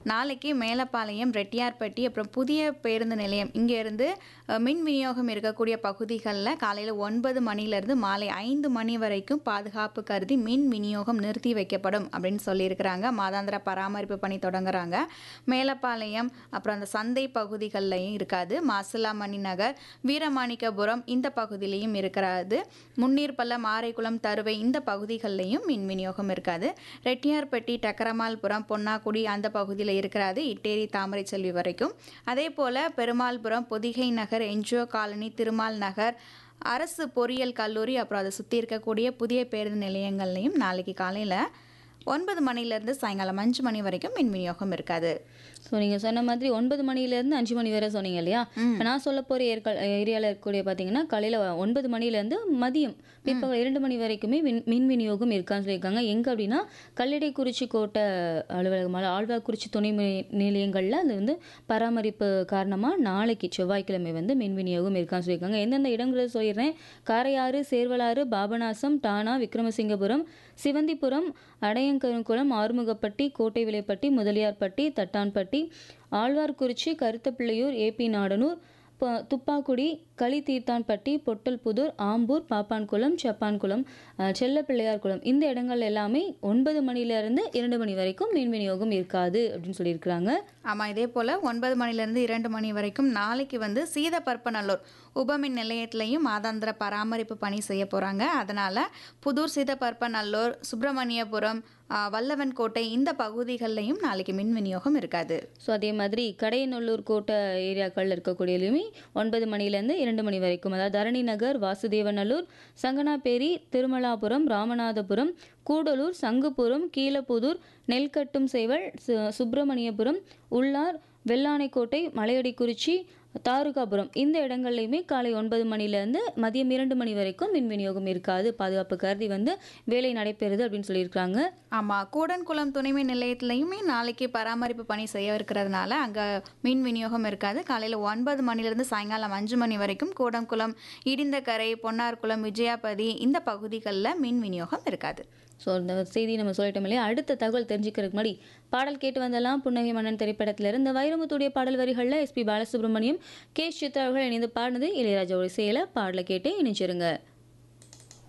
நாளைக்கு மேலப்பாளையம் ரெட்டியார்பட்டி அப்புறம் புதிய பேருந்து நிலையம் இங்கேருந்து மின் விநியோகம் இருக்கக்கூடிய பகுதிகளில் காலையில் ஒன்பது மணிலேருந்து மாலை ஐந்து மணி வரைக்கும் பாதுகாப்பு கருதி மின் விநியோகம் நிறுத்தி வைக்கப்படும் அப்படின்னு சொல்லியிருக்கிறாங்க மாதாந்திர பராமரிப்பு பணி தொடங்குறாங்க மேலப்பாளையம் அப்புறம் அந்த சந்தை பகுதிகள்லையும் இருக்காது மாசிலாமணி நகர் வீரமாணிக்கபுரம் இந்த பகுதியிலையும் இருக்கிறது முன்னீர்பள்ளம் ஆரைக்குளம் தருவை இந்த பகுதிகள்லையும் மின் விநியோகம் இருக்காது ரெட்டியார்பட்டி டக்கரமால்புரம் பொன்னாக்குடி அந்த பகுதியில் இருக்கிறது இட்டேரி தாமரை செல்வி வரைக்கும் அதே போல் பெருமாள்புரம் பொதிகை நகர் என்ஜிஓ காலனி திருமால் நகர் அரசு பொறியியல் கல்லூரி அப்புறம் அதை சுற்றி இருக்கக்கூடிய புதிய பேருந்து நிலையங்கள்லையும் நாளைக்கு காலையில் ஒன்பது மணிலேருந்து சாயங்காலம் அஞ்சு மணி வரைக்கும் மின் விநியோகம் இருக்காது ஸோ நீங்கள் சொன்ன மாதிரி ஒன்பது மணிலேருந்து அஞ்சு மணி வரை சொன்னீங்க இல்லையா இப்போ நான் சொல்ல போகிற ஏற்கால் ஏரியாவில் இருக்கக்கூடிய பார்த்தீங்கன்னா காலையில் ஒன்பது மணிலேருந்து மதியம் பிற்பகல் இரண்டு மணி வரைக்குமே மின் மின் விநியோகம் இருக்கான்னு சொல்லியிருக்காங்க எங்கே அப்படின்னா கல்லடைக்குறிச்சி கோட்டை அலுவலகம் அதாவது ஆழ்வார்குறிச்சி துணை மின் நிலையங்களில் அது வந்து பராமரிப்பு காரணமாக நாளைக்கு செவ்வாய்க்கிழமை வந்து மின் விநியோகம் இருக்கான்னு சொல்லியிருக்காங்க எந்தெந்த இடங்களை சொல்லிடுறேன் காரையாறு சேர்வலாறு பாபநாசம் டானா விக்ரமசிங்கபுரம் சிவந்திபுரம் அடையங்கருங்குளம் ஆறுமுகப்பட்டி கோட்டை விலைப்பட்டி முதலியார்பட்டி தட்டான்பட்டி ஆழ்வார்குறிச்சி கருத்தப்பிள்ளையூர் ஏபி நாடனூர் ப- துப்பாக்குடி களித்தீர்த்தான்பட்டி பொட்டல்புதூர் ஆம்பூர் பாப்பான்குளம் சப்பான்குளம் அஹ், செல்லப்பிள்ளையார்குளம் இந்த இடங்கள் எல்லாமே ஒன்பது மணிலேருந்து இரண்டு மணி வரைக்கும் மின் விநியோகம் இருக்காது அப்படின்னு சொல்லியிருக்கிறாங்க ஆமாம் இதே போல் ஒன்பது மணிலேருந்து இரண்டு மணி வரைக்கும் நாளைக்கு வந்து சீதப்பற்பநல்லூர் உபமின் நிலையத்திலையும் மாதாந்திர பராமரிப்பு பணி செய்ய போகிறாங்க அதனால் புதூர் சீதப்பற்பநல்லூர் சுப்பிரமணியபுரம் ஆ, வல்லவன் கோட்டை இந்த பகுதிகள்லையும் நாளைக்கு மின் விநியோகம் இருக்காது ஸோ அதே மாதிரி கடையநல்லூர் கோட்டை ஏரியாக்கள் இருக்கக்கூடியதுலையுமே ஒன்பது மணிலேருந்து இரண்டு மணி வரைக்கும் அதாவது தரணி நகர் வாசுதேவநல்லூர் சங்கனாப்பேரி திருமலாபுரம் ராமநாதபுரம் கூடலூர் சங்குபுரம் கீழப்புதூர் நெல்கட்டும் சேவல் சு- சுப்பிரமணியபுரம் உள்ளார் வெள்ளானைக்கோட்டை மலையடிக்குறிச்சி தாருகாபுரம் இந்த இடங்கள்லையுமே காலை ஒன்பது மணிலேருந்து மதியம் இரண்டு மணி வரைக்கும் மின் விநியோகம் இருக்காது பாதுகாப்பு கருதி வந்து வேலை நடைபெறுது அப்படின்னு சொல்லியிருக்காங்க ஆமாம் கூடன்குளம் துணைமின் நிலையத்திலையுமே நாளைக்கு பராமரிப்பு பணி செய்ய இருக்கிறதுனால அங்கே மின் விநியோகம் இருக்காது காலையில் ஒன்பது மணிலேருந்து சாயங்காலம் அஞ்சு மணி வரைக்கும் கூடன்குளம் இடிந்தக்கரை பொன்னார்குளம் விஜயாபதி இந்த பகுதிகளில் மின் விநியோகம் இருக்காது ஸோ இந்த செய்தி நம்ம சொல்லிட்டோம் இல்லையா அடுத்த தகவல் தெரிஞ்சுக்கிறதுக்கு முன்னாடி பாடல் கேட்டு வந்தெல்லாம் புன்னகை மன்னன் திரைப்படத்திலிருந்து இந்த வைரமுத்துடைய பாடல் வரிகளில் எஸ்பி பாலசுப்ரமணியம் கே சித்ரா அவர்கள் இணைந்து பாடினது இளையராஜாவோட செயலை பாடலை கேட்டு இணைச்சிருங்க